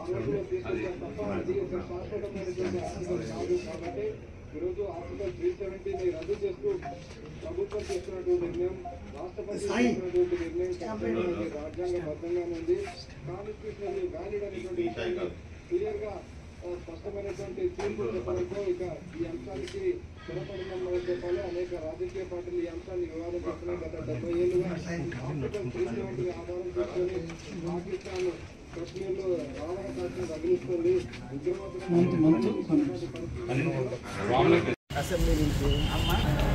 కాంగ్రెస్లో తీసుకొచ్చారు తప్ప అది ఒక శాశ్వతమైనటువంటి ఆర్టికల్ కాదు కాబట్టి ఈరోజు ఆర్టికల్ త్రీ సెవెంటీని రద్దు చేస్తూ ప్రభుత్వం చేస్తున్నటువంటి నిర్ణయం రాష్ట్రపతి చేస్తున్నటువంటి నిర్ణయం ఖచ్చితంగా రాజ్యాంగబద్ధంగానే ఉంది కాన్స్టిట్యూషనల్ వ్యాలిడ్ అనేటువంటి విషయాన్ని క్లియర్ గా ఆ, స్పష్టమైనటువంటి తీర్పు చెప్పడంతో ఇక ఈ అంశానికి స్థిరపడిన చెప్పాలి అనేక రాజకీయ పార్టీలు ఈ అంశాన్ని వివాదం చేస్తున్నాయి గత డెబ్బై ఏళ్ళుగా ఆర్టికల్ త్రీ సెవెంటీ ఆధారం చేసుకొని పాకిస్తాన్ కశ్మీర్లో రావణ కాశ్మీర్ తగిలిస్తుంది ఉగ్రవాదులు అసెంబ్లీ నుంచి అమ్మ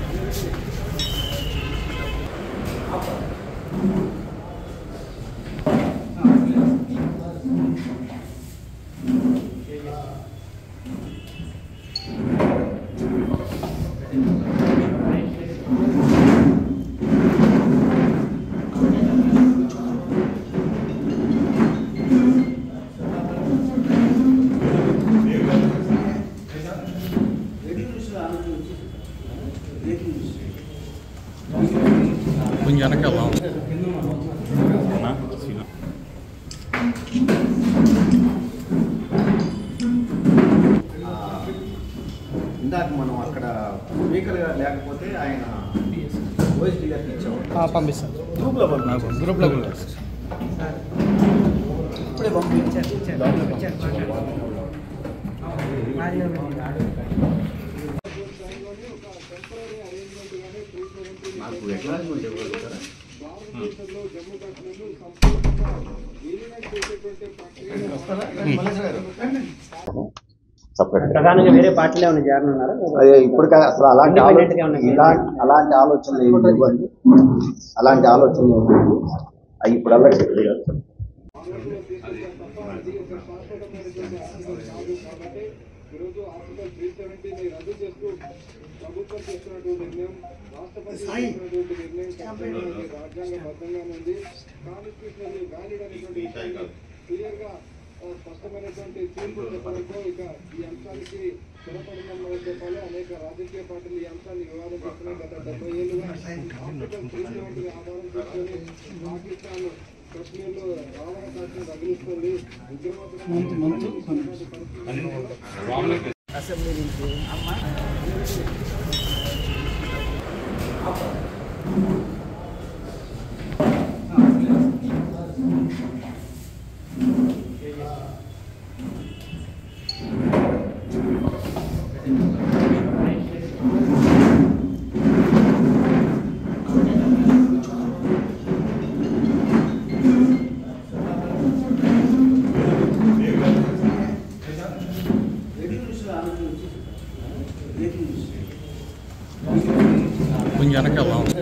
కొంచెం వెనక ఇందాక మనం అక్కడ స్పీకర్ గారు లేకపోతే ఆయన వాయిస్ క్లియర్ ఇచ్చాము పంపిస్తాను గ్రూప్లో పంపించాం గ్రూప్లో పంపిస్తాను ఇప్పుడే పంపించారు ఇచ్చారు ఇచ్చారు నాకు ఎక్నాలజ్మెంట్ ఇవ్వగలుగుతారా భారతదేశంలో జమ్మూ కాశ్మీర్ను సంపూర్ణంగా విలీనం చేసేటువంటి ప్రక్రియ ప్రధానంగా వేరే పార్టీలో ఏమైనా చేరనున్నారా అదే ఇప్పుడు కా- అసలు అలాంటి Independent గా ఆలోచన ఉన్నాయి. ఇలాంటి అలాంటి ఆలోచనలు ఏమి లేవండి అలాంటి ఆలోచనలు ఏమి లేవు అవి ఇప్పుడు అలా చెప్పలేదు ఆంధ్రప్రదేశ్లో తీసుకొచ్చారు తప్ప అది ఒక శాశ్వతమైనటువంటి ఆర్టికల్ కాదు కాబట్టి ఈరోజు ఆర్టికల్ త్రీ సెవెంటీని రద్దు చేస్తూ ప్రభుత్వం చేస్తున్నటువంటి నిర్ణయం రాష్ట్రపతి చేస్తున్నటువంటి నిర్ణయం ఖచ్చితంగా రాజ్యాంగబద్ధంగానే ఉంది కాన్స్టిట్యూషనల్ వ్యాలిడ్ అనేటువంటి విషయాన్ని క్లియర్ గా ఆ, స్పష్టమైనటువంటి తీర్పు చెప్పడంతో ఇక ఈ అంశానికి స్థిరపడిన చెప్పాలి అనేక రాజకీయ పార్టీలు ఈ అంశాన్ని వివాదం చేస్తున్నాయి గత డెబ్బై ఏళ్ళుగా ఆర్టికల్ త్రీ సెవెంటీ ఆధారం చేసుకొని పాకిస్తాన్ కశ్మీర్లో రావణ కాశ్మీర్ తగిలిస్తుంది ఉగ్రవాదులు అసెంబ్లీ నుంచి అమ్మ కొంచెం వెనక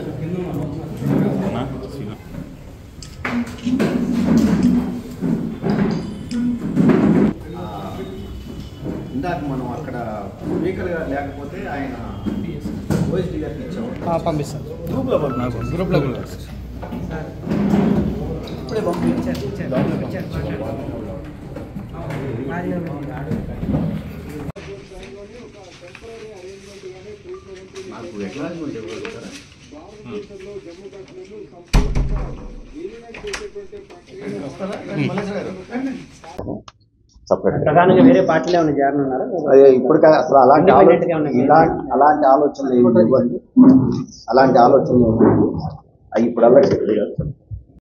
ఇందాక మనం అక్కడ స్పీకర్ గారు లేకపోతే ఆయన వాయిస్ క్లియర్ ఇచ్చాము పంపిస్తాను గ్రూప్లో పంపించాం గ్రూప్లో పంపిస్తాను ఇప్పుడే పంపించారు ఇచ్చారు ఇచ్చారు నాకు ఎక్నాలజ్మెంట్ ఇవ్వగలుగుతారా భారతదేశంలో జమ్మూ కాశ్మీర్ను సంపూర్ణంగా విలీనం చేసేటువంటి ప్రక్రియ ప్రధానంగా వేరే పార్టీలో ఏమైనా చేరనున్నారా అదే ఇప్పుడు కా- అసలు అలాంటి Independent గా ఆలోచన ఉన్నాయి. ఇలాంటి అలాంటి ఆలోచనలు ఏమి లేవండి అలాంటి ఆలోచనలు ఏమి లేవు అవి ఇప్పుడు అలా చెప్పలేదు